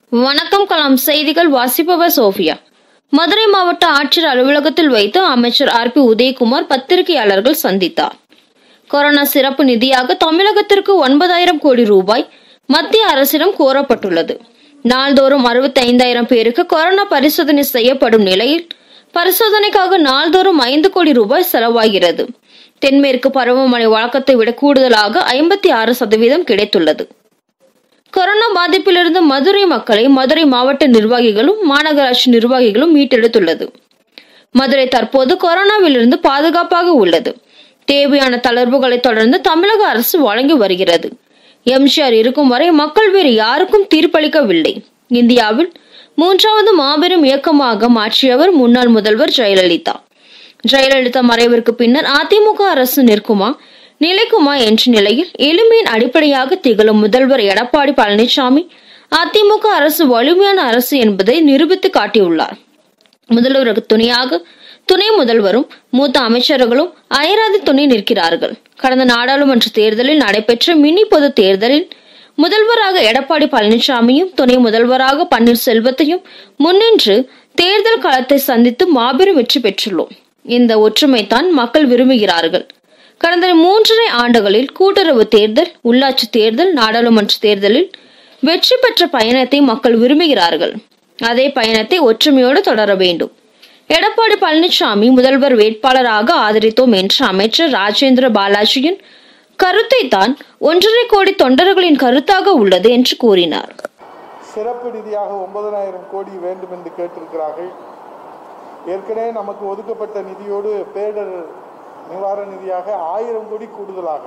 வணக்கம் கலாம் செய்திகள் வாசிப்பவர் சோஃபியா மதுரை மாவட்ட ஆட்சியர் அலுவலகத்தில் வைத்து அமைச்சர் ஆர் பி உதயகுமார் பத்திரிகையாளர்கள் சந்தித்தார் கொரோனா சிறப்பு நிதியாக தமிழகத்திற்கு ஒன்பதாயிரம் கோடி ரூபாய் மத்திய அரசிடம் கோரப்பட்டுள்ளது நாள்தோறும் அறுபத்தைந்தாயிரம் பேருக்கு கொரோனா பரிசோதனை செய்யப்படும் நிலையில் பரிசோதனைக்காக நாள்தோறும் ஐந்து கோடி ரூபாய் செலவாகிறது தென்மேற்கு பருவமழை வழக்கத்தை விட கூடுதலாக ஐம்பத்தி ஆறு சதவீதம் கிடைத்துள்ளது கொரோனா பாதிப்பிலிருந்து மதுரை மக்களை மதுரை மாவட்ட நிர்வாகிகளும் மாநகராட்சி நிர்வாகிகளும் மீட்டெடுத்துள்ளது மதுரை தற்போது கொரோனாவிலிருந்து பாதுகாப்பாக உள்ளது தேவையான தளர்வுகளை தொடர்ந்து தமிழக அரசு வழங்கி வருகிறது எம்ஜிஆர் இருக்கும் வரை மக்கள் வேறு யாருக்கும் தீர்ப்பளிக்கவில்லை இந்தியாவில் மூன்றாவது மாபெரும் இயக்கமாக மாற்றியவர் முன்னாள் முதல்வர் ஜெயலலிதா ஜெயலலிதா மறைவிற்கு பின்னர் அதிமுக அரசு நிற்குமா நிலைக்குமா என்ற நிலையில் எளிமையின் அடிப்படையாக திகழும் முதல்வர் எடப்பாடி பழனிசாமி அதிமுக அரசு வலிமையான அரசு என்பதை நிரூபித்து காட்டியுள்ளார் முதல்வருக்கு துணையாக துணை முதல்வரும் மூத்த அமைச்சர்களும் அயராது துணை நிற்கிறார்கள் கடந்த நாடாளுமன்ற தேர்தலில் நடைபெற்ற மினி பொது தேர்தலில் முதல்வராக எடப்பாடி பழனிசாமியும் துணை முதல்வராக பன்னீர்செல்வத்தையும் முன்னின்று தேர்தல் களத்தை சந்தித்து மாபெரும் வெற்றி பெற்றுள்ளோம் இந்த ஒற்றுமை தான் மக்கள் விரும்புகிறார்கள் கடந்த மூன்றரை ஆண்டுகளில் கூட்டுறவு தேர்தல் உள்ளாட்சி தேர்தல் நாடாளுமன்ற தேர்தலில் வெற்றி பெற்ற பயணத்தை மக்கள் விரும்புகிறார்கள் அதே பயணத்தை ஒற்றுமையோடு தொடர வேண்டும் எடப்பாடி பழனிசாமி முதல்வர் வேட்பாளராக ஆதரித்தோம் என்ற அமைச்சர் ராஜேந்திர பாலாஜியின் கருத்தை தான் ஒன்றரை கோடி தொண்டர்களின் கருத்தாக உள்ளது என்று கூறினார் சிறப்பு நிதியாக ஒன்பதனாயிரம் கோடி வேண்டும் என்று கேட்டிருக்கிறார்கள் ஏற்கனவே நமக்கு ஒதுக்கப்பட்ட நிதியோடு பேரிடர் நிவாரண நிதியாக ஆயிரம் கோடி கூடுதலாக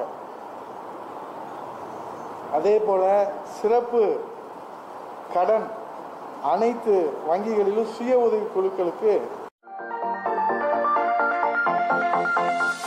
அதே போல சிறப்பு கடன் அனைத்து வங்கிகளிலும் சுய உதவி குழுக்களுக்கு